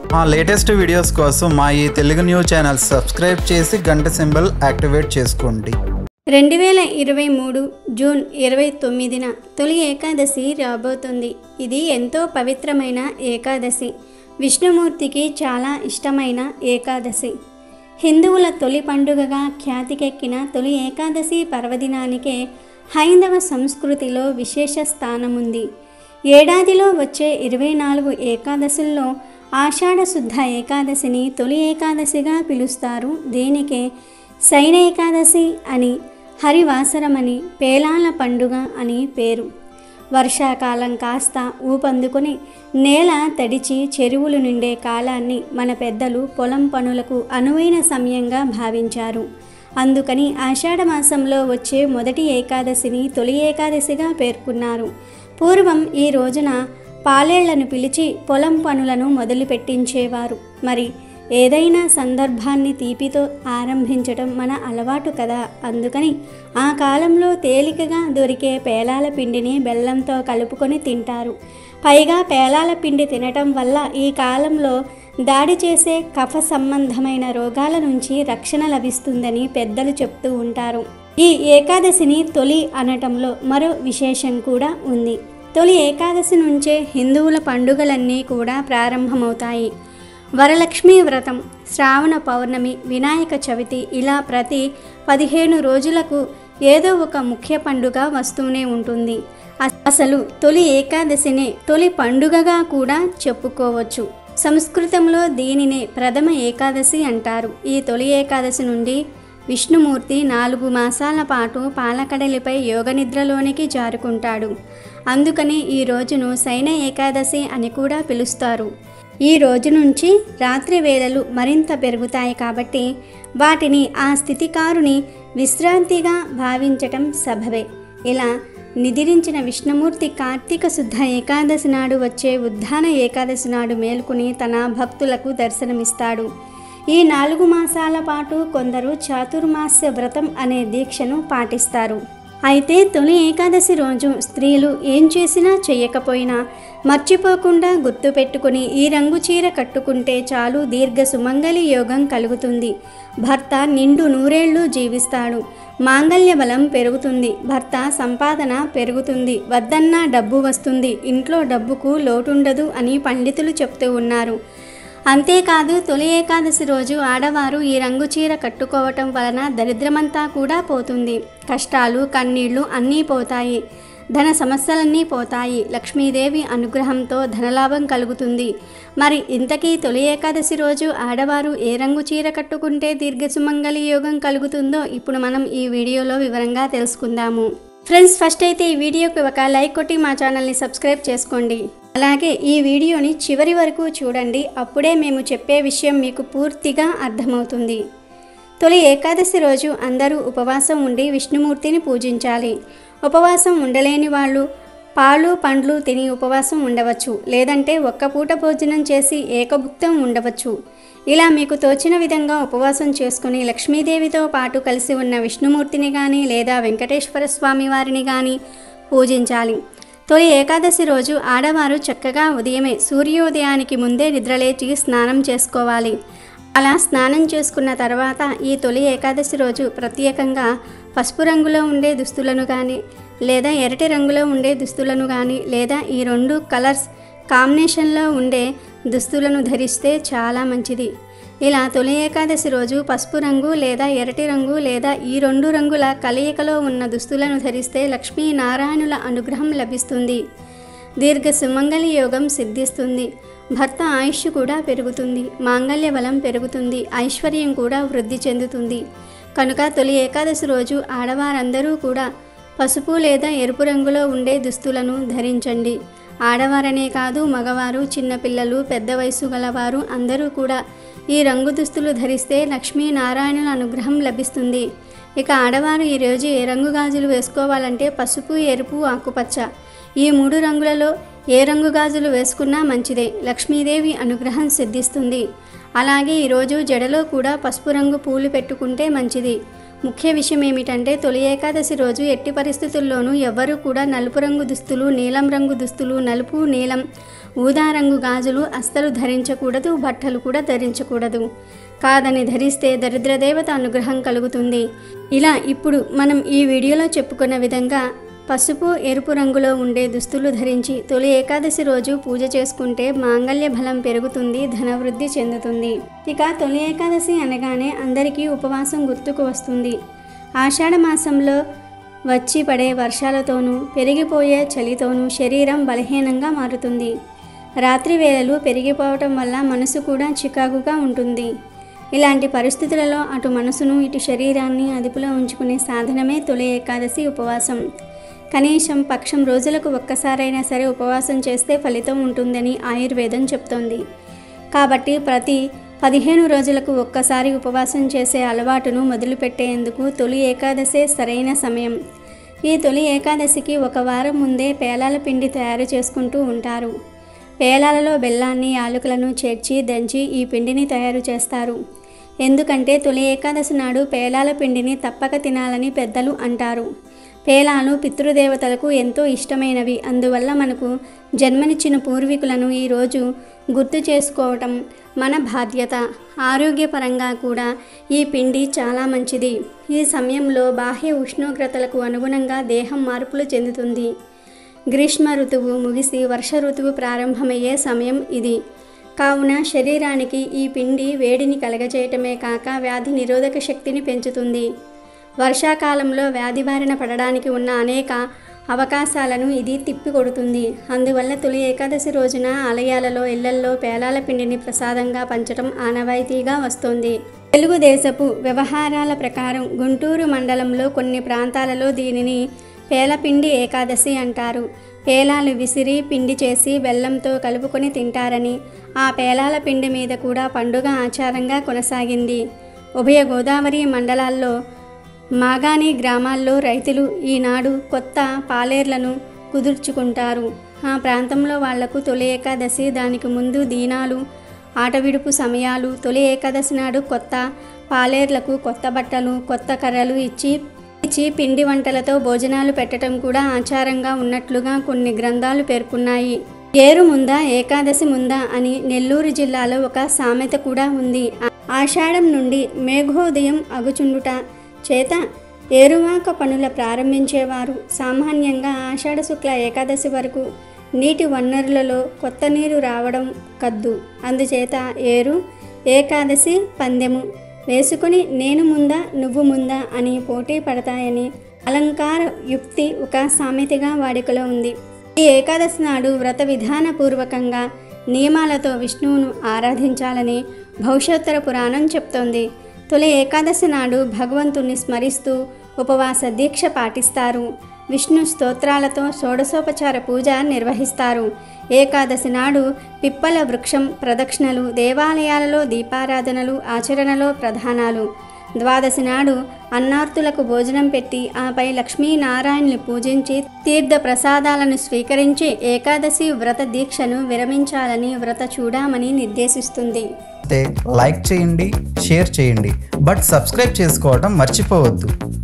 మా latest videos కోసం మా ఈ తెలుగు న్యూస్ ఛానల్ సబ్స్క్రైబ్ చేసి గంట సింబల్ యాక్టివేట్ చేసుకోండి రెండు వేల ఇరవై మూడు జూన్ ఇరవై తొమ్మిదిన తొలి ఏకాదశి రాబోతుంది ఇది ఎంతో పవిత్రమైన ఏకాదశి విష్ణుమూర్తికి చాలా ఇష్టమైన ఏకాదశి హిందువుల తొలి పండుగగా ఖ్యాతికెక్కిన తొలి ఏకాదశి పర్వదినానికే హైందవ సంస్కృతిలో విశేష స్థానముంది ఏడాదిలో వచ్చే ఇరవై నాలుగు ఏకాదశుల్లో ఆషాఢ శుద్ధ ఏకాదశిని తొలి ఏకాదశిగా పిలుస్తారు దీనికే శైన ఏకాదశి అని హరివాసరమని పేలాల పండుగ అని పేరు వర్షాకాలం కాస్త ఊపందుకుని నేల తడిచి చెరువులు నిండే కాలాన్ని మన పెద్దలు పొలం పనులకు అనువైన సమయంగా భావించారు అందుకని ఆషాఢ మాసంలో వచ్చే మొదటి ఏకాదశిని తొలి ఏకాదశిగా పేర్కొన్నారు పూర్వం ఈ రోజున పాలేళ్లను పిలిచి పొలం పనులను మొదలుపెట్టించేవారు మరి ఏదైనా సందర్భాన్ని తీపితో ఆరంభించడం మన అలవాటు కదా అందుకని ఆ కాలంలో తేలికగా దొరికే పేలాల పిండిని బెల్లంతో కలుపుకొని తింటారు పైగా పేలాల పిండి తినటం వల్ల ఈ కాలంలో దాడి చేసే కఫ సంబంధమైన రోగాల నుంచి రక్షణ లభిస్తుందని పెద్దలు చెప్తూ ఉంటారు ఈ ఏకాదశిని తొలి అనటంలో మరో విశేషం కూడా ఉంది తొలి ఏకాదశి నుంచే హిందువుల పండుగలన్నీ కూడా ప్రారంభమవుతాయి వరలక్ష్మీ వ్రతం శ్రావణ పౌర్ణమి వినాయక చవితి ఇలా ప్రతి పదిహేను రోజులకు ఏదో ఒక ముఖ్య పండుగ వస్తూనే ఉంటుంది అ- అసలు తొలి ఏకాదశినే తొలి పండుగగా కూడా చెప్పుకోవచ్చు సంస్కృతంలో దీనినే ప్రథమ ఏకాదశి అంటారు ఈ తొలి ఏకాదశి నుండి విష్ణుమూర్తి నాలుగు మాసాల పాటు పాలకడలిపై యోగనిద్రలోనికి జారుకుంటాడు అందుకని ఈ రోజును శయన ఏకాదశి అని కూడా పిలుస్తారు ఈ రోజు నుంచి రాత్రి వేళలు మరింత పెరుగుతాయి కాబట్టి వాటిని ఆ స్థితికారుని విశ్రాంతిగా భావించటం సభవే ఇలా నిదిరించిన విష్ణుమూర్తి కార్తీక శుద్ధ ఏకాదశి నాడు వచ్చే ఉద్దాన ఏకాదశి నాడు మేల్కొని తన భక్తులకు దర్శనమిస్తాడు ఈ నాలుగు మాసాల పాటు కొందరు చాతుర్మాస్య వ్రతం అనే దీక్షను పాటిస్తారు అయితే తొలి ఏకాదశి రోజు స్త్రీలు ఏం చేసినా చెయ్యకపోయినా మర్చిపోకుండా గుర్తుపెట్టుకుని ఈ రంగు చీర కట్టుకుంటే చాలు దీర్ఘ సుమంగళి యోగం కలుగుతుంది భర్త నిండు నూరేళ్లు జీవిస్తాడు మాంగల్య బలం పెరుగుతుంది భర్త సంపాదన పెరుగుతుంది వద్దన్నా డబ్బు వస్తుంది ఇంట్లో డబ్బుకు లోటుండదు అని పండితులు చెప్తూ ఉన్నారు అంతేకాదు తొలి ఏకాదశి రోజు ఆడవారు ఈ రంగు చీర కట్టుకోవటం వలన దరిద్రమంతా కూడా పోతుంది కష్టాలు కన్నీళ్లు అన్నీ పోతాయి ధన సమస్యలన్నీ పోతాయి లక్ష్మీదేవి అనుగ్రహంతో ధనలాభం కలుగుతుంది మరి ఇంతకీ తొలి ఏకాదశి రోజు ఆడవారు ఏ రంగు చీర కట్టుకుంటే దీర్ఘసుమంగళి యోగం కలుగుతుందో ఇప్పుడు మనం ఈ వీడియోలో వివరంగా తెలుసుకుందాము ఫ్రెండ్స్ ఫస్ట్ అయితే ఈ వీడియోకి ఒక లైక్ కొట్టి మా ఛానల్ని సబ్స్క్రైబ్ చేసుకోండి అలాగే ఈ వీడియోని చివరి వరకు చూడండి అప్పుడే మేము చెప్పే విషయం మీకు పూర్తిగా అర్థమవుతుంది తొలి ఏకాదశి రోజు అందరూ ఉపవాసం ఉండి విష్ణుమూర్తిని పూజించాలి ఉపవాసం ఉండలేని వాళ్ళు పాలు పండ్లు తిని ఉపవాసం ఉండవచ్చు లేదంటే ఒక్క పూట భోజనం చేసి ఏకభుక్తం ఉండవచ్చు ఇలా మీకు తోచిన విధంగా ఉపవాసం చేసుకుని లక్ష్మీదేవితో పాటు కలిసి ఉన్న విష్ణుమూర్తిని కానీ లేదా వెంకటేశ్వర స్వామి వారిని కానీ పూజించాలి తొలి ఏకాదశి రోజు ఆడవారు చక్కగా ఉదయమే సూర్యోదయానికి ముందే నిద్రలేచి స్నానం చేసుకోవాలి అలా స్నానం చేసుకున్న తర్వాత ఈ తొలి ఏకాదశి రోజు ప్రత్యేకంగా పసుపు రంగులో ఉండే దుస్తులను కానీ లేదా ఎర్రటి రంగులో ఉండే దుస్తులను కానీ లేదా ఈ రెండు కలర్స్ కాంబినేషన్లో ఉండే దుస్తులను ధరిస్తే చాలా మంచిది ఇలా తొలి ఏకాదశి రోజు పసుపు రంగు లేదా ఎర్రటి రంగు లేదా ఈ రెండు రంగుల కలయికలో ఉన్న దుస్తులను ధరిస్తే లక్ష్మీనారాయణుల అనుగ్రహం లభిస్తుంది దీర్ఘ సుమంగళి యోగం సిద్ధిస్తుంది భర్త ఆయుష్ కూడా పెరుగుతుంది మాంగళ్య బలం పెరుగుతుంది ఐశ్వర్యం కూడా వృద్ధి చెందుతుంది కనుక తొలి ఏకాదశి రోజు ఆడవారందరూ కూడా పసుపు లేదా ఎరుపు రంగులో ఉండే దుస్తులను ధరించండి ఆడవారనే కాదు మగవారు చిన్నపిల్లలు పెద్ద వయసు గలవారు అందరూ కూడా ఈ రంగు దుస్తులు ధరిస్తే లక్ష్మీనారాయణుల అనుగ్రహం లభిస్తుంది ఇక ఆడవారు ఈరోజు ఏ రంగు గాజులు వేసుకోవాలంటే పసుపు ఎరుపు ఆకుపచ్చ ఈ మూడు రంగులలో ఏ రంగు గాజులు వేసుకున్నా మంచిదే లక్ష్మీదేవి అనుగ్రహం సిద్ధిస్తుంది అలాగే ఈరోజు జడలో కూడా పసుపు రంగు పూలు పెట్టుకుంటే మంచిది ముఖ్య విషయం ఏమిటంటే తొలి ఏకాదశి రోజు ఎట్టి పరిస్థితుల్లోనూ ఎవ్వరూ కూడా నలుపు రంగు దుస్తులు నీలం రంగు దుస్తులు నలుపు నీలం ఊదా రంగు గాజులు అస్సలు ధరించకూడదు బట్టలు కూడా ధరించకూడదు కాదని ధరిస్తే దరిద్ర దేవత అనుగ్రహం కలుగుతుంది ఇలా ఇప్పుడు మనం ఈ వీడియోలో చెప్పుకున్న విధంగా పసుపు ఎరుపు రంగులో ఉండే దుస్తులు ధరించి తొలి ఏకాదశి రోజు పూజ చేసుకుంటే మాంగళ్య బలం పెరుగుతుంది ధనవృద్ధి చెందుతుంది ఇక తొలి ఏకాదశి అనగానే అందరికీ ఉపవాసం గుర్తుకు వస్తుంది ఆషాఢ మాసంలో వచ్చి పడే వర్షాలతోనూ పెరిగిపోయే చలితోనూ శరీరం బలహీనంగా మారుతుంది రాత్రి వేళలు పెరిగిపోవటం వల్ల మనసు కూడా చికాకుగా ఉంటుంది ఇలాంటి పరిస్థితులలో అటు మనసును ఇటు శరీరాన్ని అదుపులో ఉంచుకునే సాధనమే తొలి ఏకాదశి ఉపవాసం కనీసం పక్షం రోజులకు ఒక్కసారైనా సరే ఉపవాసం చేస్తే ఫలితం ఉంటుందని ఆయుర్వేదం చెప్తోంది కాబట్టి ప్రతి పదిహేను రోజులకు ఒక్కసారి ఉపవాసం చేసే అలవాటును మొదలుపెట్టేందుకు తొలి ఏకాదశే సరైన సమయం ఈ తొలి ఏకాదశికి ఒక వారం ముందే పేలాల పిండి తయారు చేసుకుంటూ ఉంటారు పేలాలలో బెల్లాన్ని యాలకులను చేర్చి దంచి ఈ పిండిని తయారు చేస్తారు ఎందుకంటే తొలి ఏకాదశి నాడు పేలాల పిండిని తప్పక తినాలని పెద్దలు అంటారు పేలాలు పితృదేవతలకు ఎంతో ఇష్టమైనవి అందువల్ల మనకు జన్మనిచ్చిన పూర్వీకులను ఈరోజు గుర్తు చేసుకోవటం మన బాధ్యత ఆరోగ్యపరంగా కూడా ఈ పిండి చాలా మంచిది ఈ సమయంలో బాహ్య ఉష్ణోగ్రతలకు అనుగుణంగా దేహం మార్పులు చెందుతుంది గ్రీష్మ ఋతువు ముగిసి వర్ష ఋతువు ప్రారంభమయ్యే సమయం ఇది కావున శరీరానికి ఈ పిండి వేడిని కలగజేయటమే కాక వ్యాధి నిరోధక శక్తిని పెంచుతుంది వర్షాకాలంలో వ్యాధి బారిన పడడానికి ఉన్న అనేక అవకాశాలను ఇది తిప్పికొడుతుంది అందువల్ల తొలి ఏకాదశి రోజున ఆలయాలలో ఇళ్లల్లో పేలాల పిండిని ప్రసాదంగా పంచడం ఆనవాయితీగా వస్తోంది తెలుగుదేశపు వ్యవహారాల ప్రకారం గుంటూరు మండలంలో కొన్ని ప్రాంతాలలో దీనిని పేలపిండి ఏకాదశి అంటారు పేలాలు విసిరి పిండి చేసి బెల్లంతో కలుపుకొని తింటారని ఆ పేలాల పిండి మీద కూడా పండుగ ఆచారంగా కొనసాగింది ఉభయ గోదావరి మండలాల్లో మాగాణి గ్రామాల్లో రైతులు ఈనాడు కొత్త పాలేర్లను కుదుర్చుకుంటారు ఆ ప్రాంతంలో వాళ్లకు తొలి ఏకాదశి దానికి ముందు దీనాలు ఆటవిడుపు సమయాలు తొలి ఏకాదశి నాడు కొత్త పాలేర్లకు కొత్త బట్టలు కొత్త కర్రలు ఇచ్చి ఇచ్చి పిండి వంటలతో భోజనాలు పెట్టడం కూడా ఆచారంగా ఉన్నట్లుగా కొన్ని గ్రంథాలు పేర్కొన్నాయి ఏరు ముందా ఏకాదశి ముందా అని నెల్లూరు జిల్లాలో ఒక సామెత కూడా ఉంది ఆషాఢం నుండి మేఘోదయం అగుచుండుట చేత ఏరువాక పనుల ప్రారంభించేవారు సామాన్యంగా ఆషాఢ శుక్ల ఏకాదశి వరకు నీటి వనరులలో కొత్త నీరు రావడం కద్దు అందుచేత ఏరు ఏకాదశి పందెము వేసుకుని నేను ముందా నువ్వు ముందా అని పోటీ పడతాయని అలంకార యుక్తి ఒక సామెతగా వాడుకలో ఉంది ఈ ఏకాదశి నాడు వ్రత విధానపూర్వకంగా నియమాలతో విష్ణువును ఆరాధించాలని భవిష్యోత్తర పురాణం చెప్తోంది తొలి ఏకాదశి నాడు భగవంతుని స్మరిస్తూ ఉపవాస దీక్ష పాటిస్తారు విష్ణు స్తోత్రాలతో షోడశోపచార పూజ నిర్వహిస్తారు ఏకాదశి నాడు పిప్పల వృక్షం ప్రదక్షిణలు దేవాలయాలలో దీపారాధనలు ఆచరణలో ప్రధానాలు ద్వాదశి నాడు అన్నార్తులకు భోజనం పెట్టి ఆపై లక్ష్మీనారాయణుని పూజించి తీర్థ ప్రసాదాలను స్వీకరించి ఏకాదశి వ్రత దీక్షను విరమించాలని వ్రత చూడమని నిర్దేశిస్తుంది అయితే లైక్ చేయండి షేర్ చేయండి బట్ సబ్స్క్రైబ్ చేసుకోవడం మర్చిపోవద్దు